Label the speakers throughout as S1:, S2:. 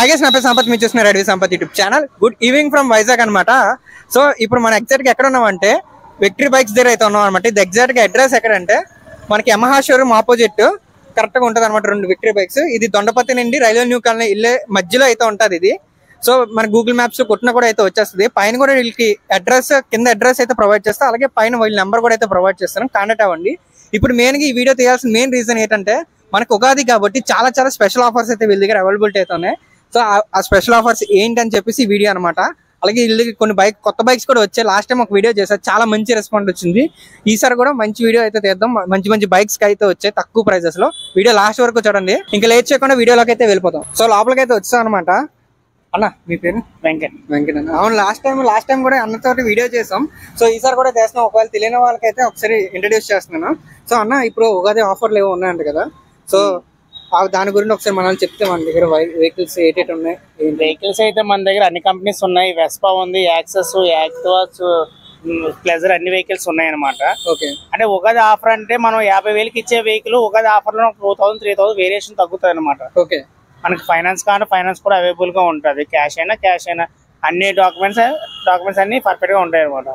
S1: ఐగెస్ నా పేరు సంపత్ మీరు చూస్తున్నారు Adavi Sampath YouTube channel good evening from Vizag అనమాట సో ఇప్పుడు మనం ఎగ్జాక్ట్ గా ఎక్కడ ఉన్నామంటే విక్టరీ బైక్స్ దగ్గర అయితే ఉన్నాం అనమాట ఇది ఎగ్జాక్ట్ గా అడ్రస్ ఎక్కడంటే మనకి యమహా షోరూమ్ ఆపోజిట్ కరెక్ట్ గా ఉంటుంది అనమాట రెండు విక్టరీ బైక్స్ ఇది దొండపతి నుండి రైల్వే న్యూ కాలనీ ఇల్లే మధ్యలో అయితే ఉంటది ఇది సో మన గూగుల్ మ్యాప్స్ కొట్టినా కూడా అయితే వచ్చేస్తుంది పైన కూడా వీళ్ళకి అడ్రస్ కింద అడ్రస్ అయితే ప్రొవైడ్ చేస్తా అలాగే పైన వీళ్ళ నెంబర్ కూడా అయితే ప్రొవైడ్ చేస్తాను కాంటాక్ట్ అవ్వండి ఇప్పుడు మెయిన్ గా ఈ వీడియో తీయాల్సిన మెయిన్ రీజన్ ఏంటంటే మనకు ఉగాది కాబట్టి చాలా చాలా స్పెషల్ ఆఫర్స్ అయితే వీళ్ళ దగ్గర అవైలబిలిటీ అయితే ఉన్నాయి సో ఆ- ఆ స్పెషల్ ఆఫర్స్ ఏంటి అని చెప్పేసి ఈ వీడియో అనమాట అలాగే వీళ్ళ దగ్గర కొన్ని బైక్ కొత్త బైక్స్ కూడా వచ్చాయి లాస్ట్ టైం ఒక వీడియో చేశారు చాలా మంచి రెస్పాన్స్ వచ్చింది ఈసారి కూడా మంచి వీడియో అయితే తీద్దాం మంచి మంచి బైక్స్ అయితే వచ్చాయి తక్కువ ప్రైజెస్ లో వీడియో లాస్ట్ వరకు చూడండి ఇంకా లేట్ చేయకుండా వీడియోలోకి అయితే వెళ్ళిపోతాం సో లోపలికి అయితే వచ్చాం అనమాట అన్న మీ పేరు
S2: వెంకట్
S1: వెంకట అన్న. అవును లాస్ట్ టైం లాస్ట్ టైం కూడా అన్నతో వీడియో చేసాం సో ఈసారి కూడా చేస్తున్నాం ఒకవేళ తెలియని వాళ్ళకైతే ఒకసారి ఇంట్రడ్యూస్ చేస్తున్నాను సో అన్న ఇప్పుడు ఉగాది ఆఫర్లు ఏవో ఉన్నాయంట కదా సో ఆ దాని గురించి ఒకసారి మనం చెప్తే మన దగ్గర వెహికల్స్ ఏటేటి ఉన్నాయి ఏంటి
S2: వెహికల్స్ అయితే మన దగ్గర అన్ని కంపెనీస్ ఉన్నాయి వెస్పా ఉంది యాక్సెస్ యాక్టివాస్ ప్లెజర్ అన్ని వెహికల్స్ ఉన్నాయి అనమాట
S1: ఓకే
S2: అంటే ఉగాది ఆఫర్ అంటే మనం యాభై వేలకి ఇచ్చే వెహికల్ ఉగాది ఆఫర్ లో two thousand three thousand variation తగ్గుతుంది అనమాట
S1: ఓకే
S2: మనకి ఫైనాన్స్ కావాలి ఫైనాన్స్ కూడా అవైలబుల్ గా ఉంటుంది క్యాష్ అయినా క్యాష్ అయినా అన్ని డాక్యుమెంట్స్ డాక్యుమెంట్స్ అన్ని పర్ఫెక్ట్ గా ఉంటాయి అనమాట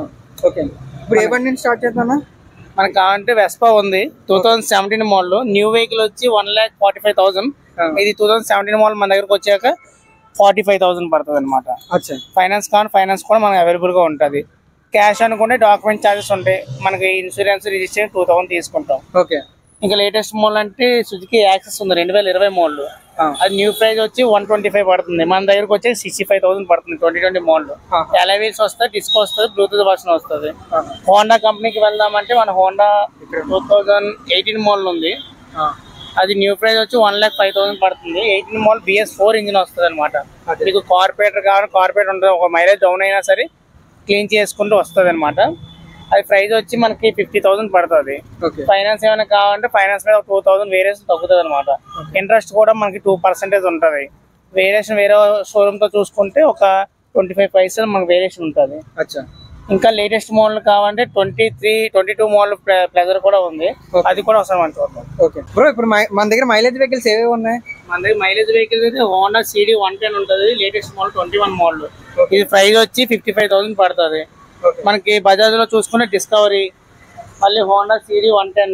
S1: ఓకే ఇప్పుడు ఏ బండి నుంచి స్టార్ట్ చేద్దామా
S2: మనకి కావాలంటే వెస్పా ఉంది two thousand seventeen model new vehicle వచ్చి one lakh forty five thousand ఇది టూ థౌసండ్ సెవెంటీన్ మోడల్ మన దగ్గరకు వచ్చాక ఫార్టీ ఫైవ్ థౌసండ్ పడుతుంది అనమాట
S1: అచ్చా
S2: ఫైనాన్స్ కావాలి ఫైనాన్స్ కూడా మనకి అవైలబుల్ గా ఉంటుంది క్యాష్ అనుకుంటే డాక్యుమెంట్ ఛార్జెస్ ఉంటాయి మనకి ఇన్సూరెన్స్ రిజిస్ట్రేషన్ టూ థౌసండ్ తీసుకుంటాం
S1: ఓకే
S2: ఇంకా లేటెస్ట్ మోడల్ అంటే సుజుకి యాక్సెస్ ఉంది రెండు వేల ఇరవై మోడల్
S1: ఆ.
S2: అది న్యూ ప్రైస్ వచ్చి వన్ ట్వంటీ ఫైవ్ పడుతుంది మన దగ్గరకు వచ్చి సిక్స్టీ ఫైవ్ థౌసండ్ పడుతుంది ట్వంటీ ట్వంటీ మోడల్
S1: ఆ.
S2: ఎలవీల్స్ వస్తాయి డిస్క్ వస్తుంది బ్లూటూత్ వర్షన్ వస్తుంది హోండా కంపెనీకి వెళ్దామంటే మన Honda two thousand eighteen model ఉంది అది న్యూ ప్రైస్ వచ్చి వన్ ల్యాక్ ఫైవ్ థౌసండ్ పడుతుంది eighteen model BS four engine వస్తుంది అనమాట
S1: అదే.
S2: మీకు కార్పొరేటర్ కావాలి కార్పొరేట్ ఉంటుంది ఒక మైలేజ్ డౌన్ అయినా సరే క్లీన్ చేసుకుంటూ వస్తుంది అనమాట అది ప్రైస్ వచ్చి మనకి ఫిఫ్టీ థౌసండ్ పడుతుంది
S1: ఓకే
S2: ఫైనాన్స్ ఏమైనా కావాలంటే ఫైనాన్స్ మీద టూ థౌసండ్ వేరియేషన్ తగ్గుతుంది అనమాట ఇంట్రెస్ట్ కూడా మనకి టూ పర్సెంటేజ్ ఉంటుంది వేరియేషన్ వేరే షోరూమ్ తో చూసుకుంటే ఒక ట్వంటీ ఫైవ్ పైసలు మనకి వేరియేషన్ ఉంటుంది
S1: అచ్చా
S2: ఇంకా లేటెస్ట్ మోడల్ కావాలంటే twenty three twenty two model Pleasure కూడా ఉంది
S1: Okay.
S2: అది కూడా ఒకసారి మనం చూద్దాం
S1: ఓకే బ్రో ఇప్పుడు మై- మన దగ్గర మైలేజ్ వెహికల్స్ ఏవేవి ఉన్నాయి
S2: మన దగ్గర మైలేజ్ వెహికల్స్ అయితే హోండా సిడి వన్ టెన్ ఉంటుంది latest model twenty one model ఇది ప్రైస్ వచ్చి ఫిఫ్టీ ఫైవ్ థౌసండ్ పడుతుంది
S1: ఓకే
S2: మనకి బజాజ్ లో చూసుకుంటే డిస్కవరీ మళ్ళీ హోండా సిడి వన్ టెన్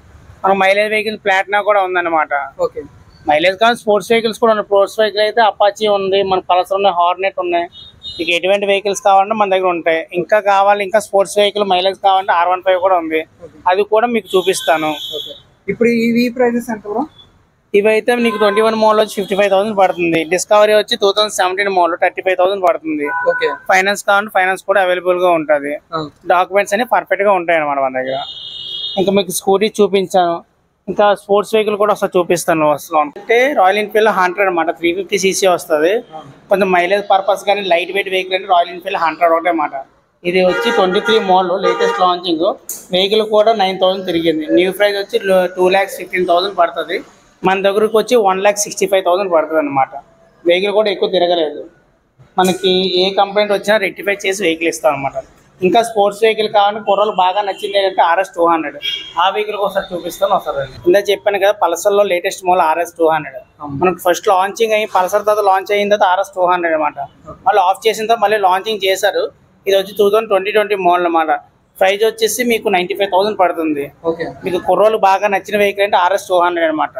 S2: మన మైలేజ్ వెహికల్ ప్లాటినా కూడా ఉందన్నమాట
S1: ఓకే
S2: మైలేజ్ కానీ స్పోర్ట్స్ వెహికల్స్ కూడా ఉన్నాయి స్పోర్ట్స్ వెహికల్ అయితే అపాచీ ఉంది మన పల్సర్ ఉన్నాయి హార్నెట్ ఉన్నాయి మీకు ఎటువంటి వెహికల్స్ కావాలంటే మన దగ్గర ఉంటాయి ఇంకా కావాలి ఇంకా స్పోర్ట్స్ వెహికల్ మైలేజ్ కావాలంటే ఆర్ వన్ ఫైవ్ కూడా ఉంది అది కూడా మీకు చూపిస్తాను
S1: ఓకే ఇప్పుడు ఇవి ప్రైజెస్ ఎంత బ్రో
S2: ఇవైతే నీకు ట్వంటీ వన్ మోడల్ వచ్చి ఫిఫ్టీ ఫైవ్ థౌసండ్ పడుతుంది డిస్కవరీ వచ్చి two thousand seventeen model thirty five thousand పడుతుంది
S1: ఓకే
S2: ఫైనాన్స్ కావాలంటే ఫైనాన్స్ కూడా అవైలబుల్ గా ఉంటుంది డాక్యుమెంట్స్ అన్ని పర్ఫెక్ట్ గా ఉంటాయి అన్నమాట మన దగ్గర ఇంకా మీకు స్కూటీ చూపించాను ఇంకా స్పోర్ట్స్ వెహికల్ కూడా ఒకసారి చూపిస్తాను అసలు అంటే రాయల్ ఎన్ఫీల్డ్ హండ్రెడ్ అనమాట త్రీ ఫిఫ్టీ సీసీ వస్తుంది కొంచెం మైలేజ్ పర్పస్ కానీ లైట్ వెయిట్ వెహికల్ అంటే రాయల్ ఎన్ఫీల్డ్ హండ్రెడ్ ఒకటే అన్నమాట ఇది వచ్చి twenty three model latest launching vehicle కూడా నైన్ థౌసండ్ తిరిగింది న్యూ ప్రైస్ వచ్చి టూ ల్యాక్స్ ఫిఫ్టీన్ థౌసండ్ పడుతుంది మన దగ్గరకు వచ్చి one lakh sixty five thousand పడుతుంది అనమాట వెహికల్ కూడా ఎక్కువ తిరగలేదు మనకి ఏ కంప్లైంట్ వచ్చినా రెక్టిఫై చేసి వెహికల్ ఇస్తాం అనమాట ఇంకా స్పోర్ట్స్ వెహికల్ కావాలంటే కుర్రలు బాగా నచ్చింది ఏంటంటే ఆర్ఎస్ టూ హండ్రెడ్ ఆ వెహికల్ ఒకసారి చూపిస్తాను ఒకసారి ఇందా చెప్పాను కదా పల్సర్ లో latest model RS two hundred మనకి ఫస్ట్ లాంచింగ్ అయ్యి పల్సర్ తర్వాత లాంచ్ అయిన తర్వాత ఆర్ఎస్ టూ హండ్రెడ్ అనమాట మళ్ళీ ఆఫ్ చేసిన తర్వాత మళ్ళీ లాంచింగ్ చేశారు ఇది వచ్చి two thousand twenty twenty model అనమాట ప్రైస్ వచ్చేసి మీకు నైంటీ ఫైవ్ థౌసండ్ పడుతుంది
S1: ఓకే
S2: మీకు కుర్రోలు బాగా నచ్చిన వెహికల్ అంటే ఆర్ఎస్ టూ హండ్రెడ్ అనమాట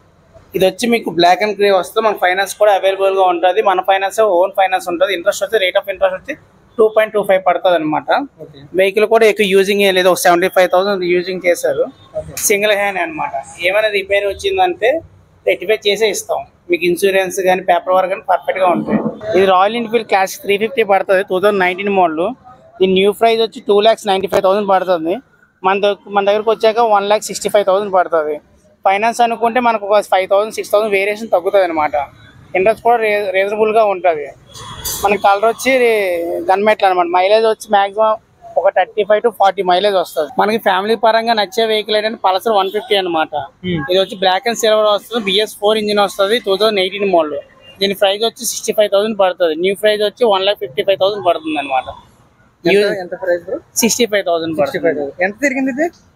S2: ఇది వచ్చి మీకు బ్లాక్ అండ్ గ్రే వస్తే మన ఫైనాన్స్ కూడా అవైలబుల్ గా ఉంటుంది మన ఫైనాన్స్ ఓన్ ఫైనాన్స్ ఉంటుంది ఇంట్రెస్ట్ వచ్చి రేట్ ఆఫ్ ఇంట్రెస్ట్ వచ్చి టూ పాయింట్ టూ ఫైవ్ పడుతుంది అనమాట
S1: ఓకే
S2: వెహికల్ కూడా ఎక్కువ యూజింగ్ లేదు ఒక సెవెంటీ ఫైవ్ థౌసండ్ యూజింగ్ చేశారు
S1: ఓకే
S2: సింగిల్ హ్యాండ్ అనమాట ఏమైనా రిపేర్ వచ్చిందంటే రెక్టిఫై చేసే ఇస్తాం మీకు ఇన్సూరెన్స్ కానీ పేపర్ వర్క్ కానీ పర్ఫెక్ట్ గా ఉంటాయి ఇది Royal Enfield Classic three fifty పడుతుంది టూ థౌసండ్ నైన్టీన్ మోడల్ దీని న్యూ ప్రైస్ వచ్చి two lakhs ninety five thousand పడుతుంది మన దగ్గర మన దగ్గరకు వచ్చాక one lakh sixty five thousand పడుతుంది ఫైనాన్స్ అనుకుంటే మనకు ఒక five thousand six thousand variation తగ్గుతుంది అనమాట ఇంట్రెస్ట్ కూడా రే రీజనబుల్ గా ఉంటుంది మన కలర్ వచ్చి గన్ మెట్లు అనమాట మైలేజ్ వచ్చి మాక్సిమం ఒక thirty five to forty mileage వస్తుంది మనకి ఫ్యామిలీ పరంగా నచ్చే వెహికల్ ఏంటంటే పల్సర్ వన్ ఫిఫ్టీ అనమాట ఇది వచ్చి బ్లాక్ అండ్ సిల్వర్ వస్తుంది బిఎస్ ఫోర్ ఇంజిన్ వస్తుంది టూ థౌసండ్ ఎయిటీన్ మోడల్ దీని ప్రైస్ వచ్చి సిక్స్టీ ఫైవ్ థౌసండ్ పడుతుంది న్యూ ప్రైస్ వచ్చి one lakh fifty five thousand పడుతుంది అనమాట
S1: ఎంత- ఎంత price bro
S2: sixty five thousand
S1: sixty
S2: పడుతుంది
S1: ఫైవ్ ఎంత తిరిగింది ఇది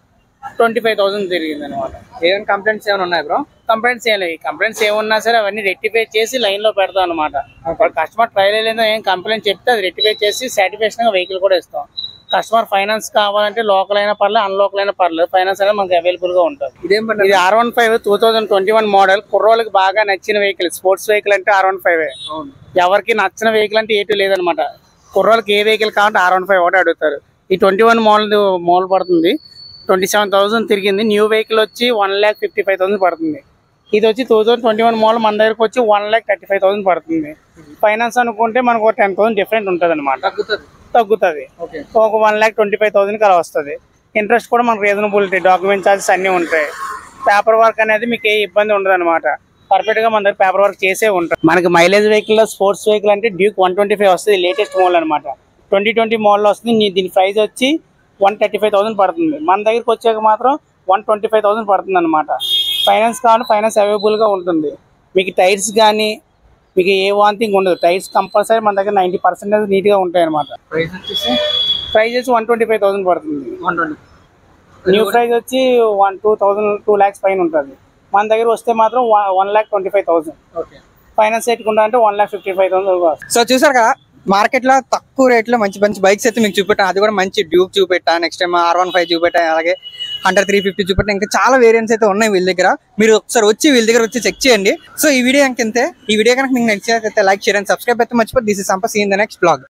S2: ట్వంటీ ఫైవ్ థౌసండ్ తిరిగింది అనమాట
S1: ఏమైనా కంప్లైంట్స్ ఏమైనా ఉన్నాయి బ్రో
S2: కంప్లైంట్స్ ఏం లేవు కంప్లైంట్స్ ఏమున్నా సరే అవన్నీ రెక్టిఫై చేసి లైన్ లో పెడతాం అనమాట కస్టమర్ ట్రైల్ లేదో ఏం కంప్లైంట్ చెప్తే అది రెక్టిఫై చేసి సాటిస్ఫాక్షన్ వెహికల్ కూడా ఇస్తాం కస్టమర్ ఫైనాన్స్ కావాలంటే లోకల్ అయినా పర్లేదు అన్లోకల్ అయినా పర్లేదు ఫైనాన్స్ అనేది మనకి అవైలబుల్ గా ఉంటుంది
S1: ఇదేం బండి
S2: ఇది R one five two thousand twenty one model కుర్రోళ్ళకి బాగా నచ్చిన వెహికల్ స్పోర్ట్స్ వెహికల్ అంటే ఆర్ వన్ ఫైవ్
S1: అవును
S2: ఎవరికి నచ్చిన వెహికల్ అంటే ఏటు లేదనమాట కుర్రోళ్ళకి ఏ వెహికల్ కావాలంటే ఆర్ వన్ ఫైవ్ ఒకటి అడుగుతారు ఈ ట్వంటీ వన్ మోడల్ మోడల్ పడుతుంది ట్వంటీ సెవెన్ థౌసండ్ తిరిగింది న్యూ వెహికల్ వచ్చి one lakh fifty five thousand పడుతుంది ఇది వచ్చి two thousand twenty one model మన దగ్గరకు వచ్చి one lakh thirty five thousand పడుతుంది ఫైనాన్స్ అనుకుంటే మనకు టెన్ థౌసండ్ డిఫరెంట్ ఉంటుంది అనమాట
S1: తగ్గుతుంది
S2: తగ్గుతుంది
S1: ఓకే
S2: ఒక వన్ ల్యాక్ ట్వంటీ ఫైవ్ థౌసండ్కి అలా వస్తుంది ఇంట్రెస్ట్ కూడా మనకు రీజనబిలిటీ డాక్యుమెంట్ ఛార్జెస్ అన్నీ ఉంటాయి పేపర్ వర్క్ అనేది మీకు ఏ ఇబ్బంది ఉండదు అనమాట పర్ఫెక్ట్ గా మన దగ్గర పేపర్ వర్క్ చేసే ఉంటాయి మనకి మైలేజ్ వెహికల్ లో స్పోర్ట్స్ వెహికల్ అంటే డ్యూక్ వన్ ట్వంటీ ఫైవ్ వస్తుంది లేటెస్ట్ మోడల్ అనమాట ట్వంటీ ట్వంటీ మోడల్ వస్తుంది నీ- దీని ప్రైస్ వచ్చి వన్ థర్టీ ఫైవ్ థౌసండ్ పడుతుంది మన దగ్గరికి వచ్చాక మాత్రం వన్ ట్వంటీ ఫైవ్ థౌసండ్ పడుతుంది అనమాట ఫైనాన్స్ కావాలంటే ఫైనాన్స్ అవైలబుల్ గా ఉంటుంది మీకు టైర్స్ కానీ మీకు ఏ వాంతింగ్ ఉండదు టైర్స్ కంపల్సరీ మన దగ్గర నైంటీ పర్సెంటేజ్ నీట్ గా ఉంటాయి అనమాట
S1: ప్రైస్ వచ్చేసి
S2: ప్రైస్ వచ్చి వన్ ట్వంటీ ఫైవ్ థౌసండ్ పడుతుంది
S1: వన్ ట్వంటీ
S2: న్యూ ప్రైస్ వచ్చి one two thousand two lakhs పైన ఉంటుంది మన దగ్గర వస్తే మాత్రం one lakh twenty five thousand
S1: okay
S2: finance పెట్టుకుంటా అంటే one lakh fifty five thousand
S1: so చూసారు కదా మార్కెట్ లో తక్కువ రేట్ లో మంచి మంచి బైక్స్ అయితే మీకు చూపెట్టాను అది కూడా మంచి డ్యూక్ చూపెట్టా next time R one five చూపెట్టా అలాగే హండ్రెడ్ త్రీ ఫిఫ్టీ చూపెట్టా ఇంకా చాలా వేరియంట్స్ అయితే ఉన్నాయి వీళ్ళ దగ్గర మీరు ఒకసారి వచ్చి వీళ్ళ దగ్గర వచ్చి చెక్ చేయండి సో ఈ వీడియో ఇంతే ఈ వీడియో కనుక మీకు నచ్చినట్లయితే లైక్ షేర్ అండ్ సబ్స్క్రైబ్ అయితే మర్చిపోయి దిస్ ఇస్ సంపస్ ఇన్ ద నెక్స్ట్ బ్లాగ్